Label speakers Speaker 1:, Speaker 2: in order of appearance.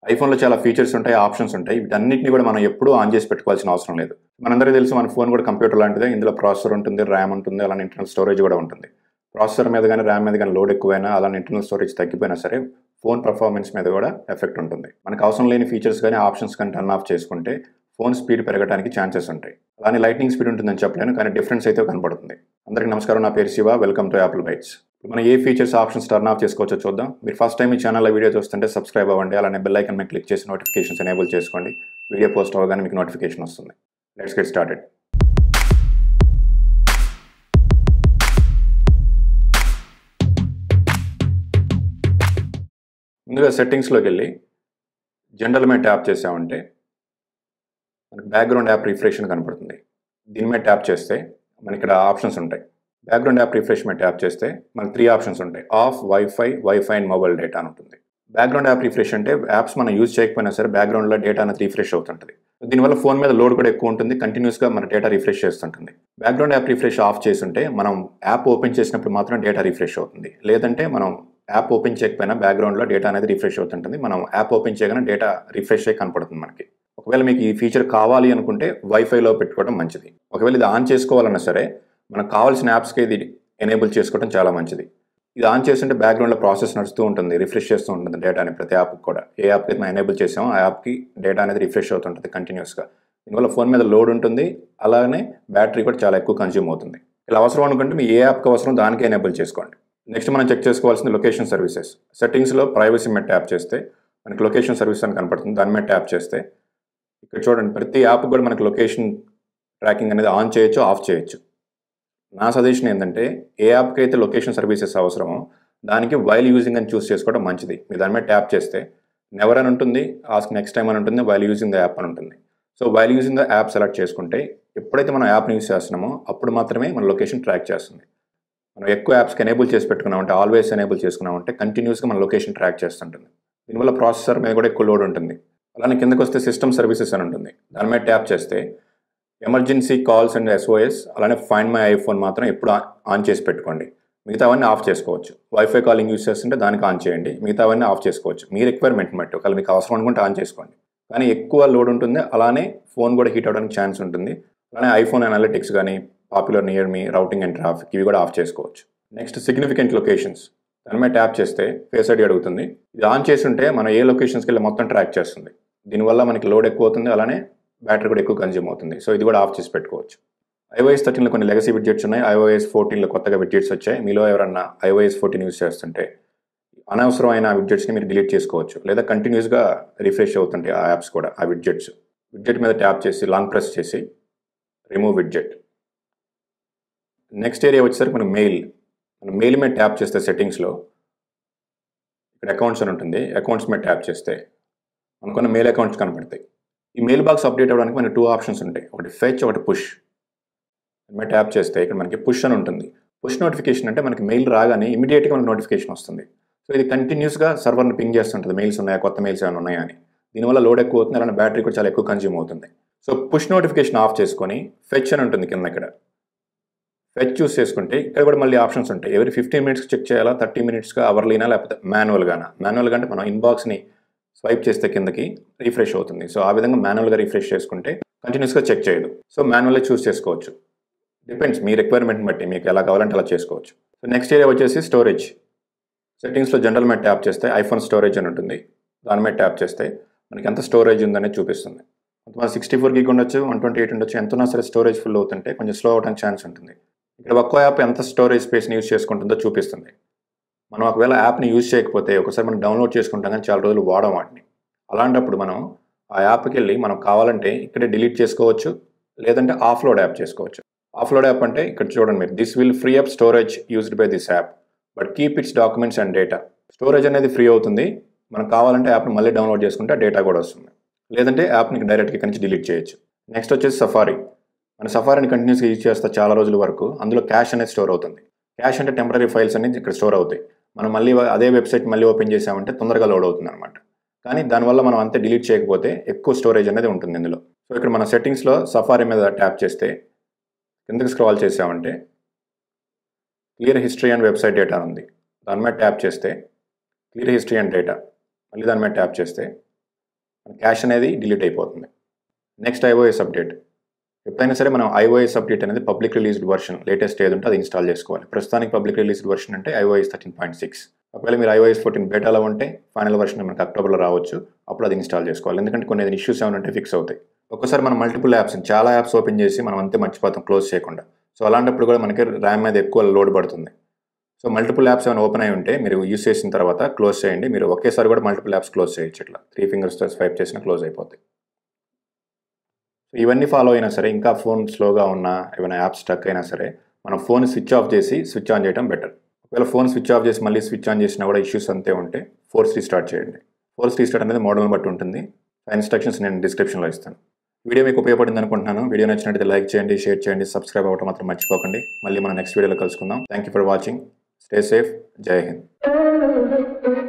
Speaker 1: ఐఫోన్లో చాలా ఫీచర్స్ ఉంటాయి ఆప్షన్స్ ఉంటాయి వీటన్నిటిని కూడా మనం ఎప్పుడూ ఆన్ చేసి పెట్టుకోవాల్సిన అవసరం లేదు మనందరికీ తెలుసు మన ఫోన్ కూడా కంప్యూటర్ లాంటిదే ఇందులో ప్రాసెసర్ ఉంటుంది ర్యామ్ ఉంటుంది అలానే ఇంటర్నల్ స్టోరేజ్ కూడా ఉంటుంది ప్రాసెసర్ మీద కానీ ర్యామ్ మీద కానీ లోడ్ ఎక్కువైనా అలానే ఇంటర్నల్ స్టోరేజ్ తగ్గిపోయినా సరే ఫోన్ పర్ఫార్మెన్స్ మీద కూడా ఎఫెక్ట్ ఉంటుంది మనకు అవసరం లేని ఫీచర్స్ కానీ ఆప్షన్స్ కానీ టర్న్ ఆఫ్ చేసుకుంటే ఫోన్ స్పీడ్ పెరగడానికి ఛాన్సెస్ ఉంటాయి అలానే లైటింగ్ స్పీడ్ ఉంటుందని చెప్పలేను కానీ డిఫరెన్స్ అయితే కనపడుతుంది అందరికీ నమస్కారం నా పేరు Shiva welcome to Apple Bytes మనం ఏ ఫీచర్స్ ఆప్షన్స్ టర్న్ ఆఫ్ చేసుకోవచ్చో చూద్దాం మీరు ఫస్ట్ టైం ఈ ఛానల్లో వీడియో చూస్తుంటే సబ్స్క్రైబ్ అవ్వండి అలానే బెల్ ఐకన్ మీద క్లిక్ చేసి నోటిఫికేషన్స్ ఎనేబుల్ చేసుకోండి వీడియో పోస్ట్ అవ్వగానే మీకు నోటిఫికేషన్ వస్తుంది లెట్స్ గెట్ స్టార్టెడ్ ముందుగా సెట్టింగ్స్లోకి వెళ్ళి జనరల్ మీద ట్యాప్ చేసామంటే మనకి బ్యాక్గ్రౌండ్ యాప్ రిఫ్రెష్ అని కనపడుతుంది దీని మీద ట్యాప్ చేస్తే మనకి ఇక్కడ ఆప్షన్స్ ఉంటాయి బ్యాక్గ్రౌండ్ యాప్ రిఫ్రెష్ మీద ట్యాప్ చేస్తే మనకి త్రీ ఆప్షన్స్ ఉంటాయి off wifi wifi and mobile data అని ఉంటుంది బ్యాక్గ్రౌండ్ యాప్ రిఫ్రెష్ అంటే యాప్స్ మనం యూజ్ చేయకపోయినా సరే బ్యాక్గ్రౌండ్లో డేటా అనేది రిఫ్రెష్ అవుతుంటుంది దీనివల్ల ఫోన్ మీద లోడ్ కూడా ఎక్కువ ఉంటుంది కంటిన్యూస్గా మన డేటా రిఫ్రెష్ చేస్తుంటుంది బ్యాక్గ్రౌండ్ యాప్ రిఫ్రెష్ ఆఫ్ చేస్తుంటే మనం యాప్ ఓపెన్ చేసినప్పుడు మాత్రం డేటా రిఫ్రెష్ అవుతుంది లేదంటే మనం యాప్ ఓపెన్ చేయకపోయినా బ్యాక్గ్రౌండ్లో డేటా అనేది రిఫ్రెష్ అవుతుంటుంది మనం యాప్ ఓపెన్ చేయగానే డేటా రిఫ్రెష్ అయ్యి కనపడుతుంది మనకి ఒకవేళ మీకు ఈ ఫీచర్ కావాలి అనుకుంటే వైఫైలో పెట్టుకోవడం మంచిది ఒకవేళ ఇది ఆన్ చేసుకోవాలన్నా సరే మనకు కావాల్సిన యాప్స్కి ఇది ఎనేబుల్ చేసుకోవడం చాలా మంచిది ఇది ఆన్ చేస్తుంటే బ్యాక్గ్రౌండ్లో ప్రాసెస్ నడుస్తూ ఉంటుంది రిఫ్రెష్ చేస్తూ ఉంటుంది డేటాని ప్రతి యాప్కి కూడా ఏ యాప్కి మనం ఎనేబుల్ చేసామో ఆ యాప్కి డేటా అనేది రిఫ్రెష్ అవుతుంటుంది కంటిన్యూస్గా దీనివల్ల ఫోన్ మీద లోడ్ ఉంటుంది అలానే బ్యాటరీ కూడా చాలా ఎక్కువ కన్జ్యూమ్ అవుతుంది ఇలా అవసరం అనుకుంటే మీ ఏ యాప్కి అవసరం దానికి ఎనేబుల్ చేసుకోండి నెక్స్ట్ మనం చెక్ చేసుకోవాల్సింది లొకేషన్ సర్వీసెస్ సెట్టింగ్స్లో ప్రైవసీ మీద ట్యాప్ చేస్తే మనకి లొకేషన్ సర్వీస్ అని కనపడుతుంది దాని మీద ట్యాప్ చేస్తే ఇక్కడ చూడండి ప్రతి యాప్ కూడా మనకి లొకేషన్ ట్రాకింగ్ అనేది ఆన్ చేయొచ్చు ఆఫ్ చేయొచ్చు నా సజెషన్ ఏంటంటే ఏ యాప్కి అయితే లొకేషన్ సర్వీసెస్ అవసరమో దానికి వైల్ యూజింగ్ అని చూస్ చేసుకోవడం మంచిది మీరు దాని మీద ట్యాప్ చేస్తే నెవర్ అని ఉంటుంది ఆస్క్ నెక్స్ట్ టైం అని ఉంటుంది వైల్ యూజింగ్ ద యాప్ అని ఉంటుంది so while using the app select చేసుకుంటే ఎప్పుడైతే మనం యాప్ని యూజ్ చేస్తున్నామో అప్పుడు మాత్రమే మన లొకేషన్ ట్రాక్ చేస్తుంది మనం ఎక్కువ యాప్స్కి ఎనేబుల్ చేసి పెట్టుకున్నామంటే ఆల్వేస్ ఎనేబుల్ చేసుకున్నామంటే కంటిన్యూస్గా మన లొకేషన్ ట్రాక్ చేస్తుంటుంది దీనివల్ల ప్రాసెసర్ మీద కూడా ఎక్కువ లోడ్ ఉంటుంది అలానే కిందకు వస్తే సిస్టమ్ సర్వీసెస్ అని ఉంటుంది దాని మీద ట్యాప్ చేస్తే ఎమర్జెన్సీ కాల్స్ అండ్ ఎస్ఓఎస్ అలానే ఫైండ్ మై ఐఫోన్ మాత్రం ఎప్పుడు ఆన్ చేసి పెట్టుకోండి మిగతావన్నీ ఆఫ్ చేసుకోవచ్చు వైఫై కాలింగ్ యూస్ చేస్తుంటే దానికి ఆన్ చేయండి మిగతావన్నీ ఆఫ్ చేసుకోవచ్చు మీ రిక్వైర్మెంట్ బట్టి ఒకవేళ మీకు అవసరం అనుకుంటే ఆన్ చేసుకోండి కానీ ఎక్కువ లోడ్ ఉంటుంది అలానే ఫోన్ కూడా హీట్ అవడానికి ఛాన్స్ ఉంటుంది అలానే ఐఫోన్ అనాలిటిక్స్ కానీ popular near me routing and traffic ఇవి కూడా ఆఫ్ చేసుకోవచ్చు నెక్స్ట్ సిగ్నిఫికెంట్ లొకేషన్స్ దాని మీద ట్యాప్ చేస్తే ఫేస్ ఐడి అడుగుతుంది ఇది ఆన్ చేసి ఉంటే మనం ఏ లొకేషన్స్కి వెళ్ళి మొత్తం ట్రాక్ చేస్తుంది దీనివల్ల మనకి లోడ్ ఎక్కువ అవుతుంది అలానే బ్యాటరీ కూడా ఎక్కువ కన్జ్యూమ్ అవుతుంది సో ఇది కూడా ఆఫ్ చేసి పెట్టుకోవచ్చు ఐఓఎస్ థర్టీన్లో కొన్ని లెగసీ విడ్జెట్స్ ఉన్నాయి ఐఓఎస్ ఫోర్టీన్లో కొత్తగా విడ్జెట్స్ వచ్చాయి మీలో ఎవరన్నా ఐఓఎస్ ఫోర్టీన్ యూస్ చేస్తుంటే అనవసరమైన విడ్జెట్స్ని మీరు డిలీట్ చేసుకోవచ్చు లేదా కంటిన్యూస్గా రిఫ్రెష్ అవుతుంటాయి ఆ యాప్స్ కూడా ఆ విడ్జెట్స్ విడ్జెట్ మీద ట్యాప్ చేసి లాంగ్ ప్రెస్ చేసి రిమూవ్ విడ్జెట్ నెక్స్ట్ ఏరియా వచ్చేసరికి మనం మెయిల్ మనం మెయిల్ మీద ట్యాప్ చేస్తే సెట్టింగ్స్లో ఇక్కడ అకౌంట్స్ అని ఉంటుంది అకౌంట్స్ మీద ట్యాప్ చేస్తే మనకున్న మెయిల్ అకౌంట్స్ కనపడతాయి ఈ మెయిల్ బాక్స్ అప్డేట్ అవ్వడానికి మనకి టూ ఆప్షన్స్ ఉంటాయి ఒకటి ఫెచ్ ఒకటి పుష్ మీద ట్యాప్ చేస్తే ఇక్కడ మనకి పుష్ అని ఉంటుంది పుష్ నోటిఫికేషన్ అంటే మనకి మెయిల్ రాగానే ఇమీడియట్గా మనకి నోటిఫికేషన్ వస్తుంది సో ఇది కంటిన్యూస్గా సర్వర్ని పింగ్ చేస్తుంటుంది మెయిల్స్ ఉన్నాయా కొత్త మెయిల్స్ ఏమైనా ఉన్నాయా అని దీనివల్ల లోడ్ ఎక్కువ అవుతుంది అలానే బ్యాటరీ కూడా చాలా ఎక్కువ కన్జ్యూమ్ అవుతుంది సో పుష్ నోటిఫికేషన్ ఆఫ్ చేసుకొని ఫెచ్ అని ఉంటుంది కింద ఇక్కడ ఫెచ్ చూస్ చేసుకుంటే ఇక్కడ కూడా మళ్ళీ ఆప్షన్స్ ఉంటాయి ఎవరి ఫిఫ్టీన్ మినిట్స్కి చెక్ చేయాలా థర్టీ మినిట్స్గా అవర్లీనా లేకపోతే మాన్యువల్గానా మాన్యువల్గా అంటే మనం ఇన్బాక్స్ని స్వైప్ చేస్తే కిందకి రిఫ్రెష్ అవుతుంది సో ఆ విధంగా మాన్యువల్గా రిఫ్రెష్ చేసుకుంటే కంటిన్యూస్గా చెక్ చేయదు సో మాన్యువల్గా చూస్ చేసుకోవచ్చు డిపెండ్స్ మీ రిక్వైర్మెంట్ బట్టి మీకు ఎలా కావాలంటే అలా చేసుకోవచ్చు సో నెక్స్ట్ ఏరియా వచ్చేసి స్టోరేజ్ సెట్టింగ్స్లో జనరల్ మీద ట్యాప్ చేస్తే ఐఫోన్ స్టోరేజ్ అని ఉంటుంది దాని మీద ట్యాప్ చేస్తే మనకి ఎంత స్టోరేజ్ ఉందనేది చూపిస్తుంది కొంతమంది సిక్స్టీ ఫోర్ గిగ్ ఉండొచ్చు వన్ ట్వంటీ ఎయిట్ ఉండొచ్చు ఎంత ఉన్నా సరే స్టోరేజ్ ఫుల్ అవుతుంటే కొంచెం స్లో అవడానికి ఛాన్స్ ఉంటుంది ఇక్కడ ఒక్కో యాప్ ఎంత స్టోరేజ్ స్పేస్ని యూజ్ చేసుకుంటుందో చూపిస్తుంది మనం ఒకవేళ యాప్ని యూజ్ చేయకపోతే ఒకసారి మనం డౌన్లోడ్ చేసుకుంటాం కానీ చాలా రోజులు వాడడం వాటిని అలాంటప్పుడు మనం ఆ యాప్కి వెళ్ళి మనం కావాలంటే ఇక్కడే డిలీట్ చేసుకోవచ్చు లేదంటే ఆఫ్లోడ్ యాప్ చేసుకోవచ్చు ఆఫ్లోడ్ యాప్ అంటే ఇక్కడ చూడండి మీరు this will free up storage used by this app but keep its documents and data storage అనేది ఫ్రీ అవుతుంది మనం కావాలంటే యాప్ని మళ్ళీ డౌన్లోడ్ చేసుకుంటే డేటా కూడా వస్తుంది లేదంటే యాప్ని డైరెక్ట్గా ఇక్కడి నుంచి డిలీట్ చేయొచ్చు నెక్స్ట్ వచ్చేసి సఫారీ మన సఫారీని కంటిన్యూస్గా యూజ్ చేస్తే చాలా రోజుల వరకు అందులో క్యాష్ అనేది స్టోర్ అవుతుంది క్యాష్ అంటే టెంపరీ ఫైల్స్ అనేది ఇక్కడ స్టోర్ అవుతాయి మనం మళ్ళీ అదే వెబ్సైట్ మళ్ళీ ఓపెన్ చేసామంటే తొందరగా లోడ్ అవుతుంది అనమాట కానీ దానివల్ల మనం అంతే డిలీట్ చేయకపోతే ఎక్కువ స్టోరేజ్ అనేది ఉంటుంది ఇందులో సో ఇక్కడ మన సెట్టింగ్స్లో సఫారీ మీద ట్యాప్ చేస్తే కిందకి స్క్రాల్ చేసామంటే clear history and website data ఉంది దాని మీద ట్యాప్ చేస్తే క్లియర్ హిస్టరీ అండ్ డేటా మళ్ళీ దాని మీద ట్యాప్ చేస్తే క్యాష్ అనేది డిలీట్ అయిపోతుంది నెక్స్ట్ ఐఓఎస్ అప్డేట్ ఎప్పుడైనా సరే మనం ఐఓఎస్ అప్డేట్ అనేది పబ్లిక్ రిలీజ్డ్ వర్షన్ లేటెస్ట్ ఏది ఉంటే అది ఇన్స్టాల్ చేసుకోవాలి ప్రస్తుతానికి పబ్లిక్ రిలీజ్డ్ వర్షన్ అంటే ఐఓఎస్ థర్టీన్ పాయింట్ సిక్స్ ఒకవేళ మీరు ఐఓఎస్ ఫోర్టీన్ బేటాలో ఉంటే ఫైనల్ వర్షన్ మనకి అక్టోబర్లో రావచ్చు అప్పుడు అది ఇన్స్టాల్ చేసుకోవాలి ఎందుకంటే కొన్ని ఇష్యూస్ ఏమైనా ఉంటే ఫిక్స్ అవుతాయి ఒక్కసారి మనం మల్టిపుల్ యాప్స్ చాలా యాప్స్ ఓపెన్ చేసి మనం అంతే మర్చిపోతాం క్లోజ్ చేయకుండా సో అలాంటప్పుడు కూడా మనకి ర్యామ్ మీద ఎక్కువ లోడ్ పడుతుంది సో మల్టిపుల్ యాప్స్ ఏమైనా ఓపెన్ అయి ఉంటే మీరు యూస్ చేసిన తర్వాత క్లోజ్ చేయండి మీరు ఒకేసారి కూడా మల్టిపుల్ యాప్స్ క్లోజ్ చేయొచ్చు ఇట్లా త్రీ ఫింగర్స్తో స్వైప్ చేసినా క్లోజ్ అయిపోతాయి సో ఇవన్నీ ఫాలో అయినా సరే ఇంకా ఫోన్ స్లోగా ఉన్నా ఏమైనా యాప్ స్టక్ అయినా సరే మనం ఫోన్ స్విచ్ ఆఫ్ చేసి స్విచ్ ఆన్ చేయడం బెటర్ ఒకవేళ ఫోన్ స్విచ్ ఆఫ్ చేసి మళ్ళీ స్విచ్ ఆన్ చేసినా కూడా ఇష్యూస్ అంతే ఉంటే ఫోర్స్ రీస్టార్ట్ చేయండి ఫోర్స్ రీస్టార్ట్ అనేది మోడల్ని బట్టి ఉంటుంది ఆ ఇన్స్ట్రక్షన్స్ నేను డిస్క్రిప్షన్లో ఇస్తాను వీడియో మీకు ఉపయోగపడింది అనుకుంటున్నాను వీడియో నచ్చినట్లయితే లైక్ చేయండి షేర్ చేయండి సబ్స్క్రైబ్ అవ్వడం మాత్రం మర్చిపోకండి మళ్ళీ మనం నెక్స్ట్ వీడియోలో కలుసుకుందాం thank you for watching stay safe Jai Hind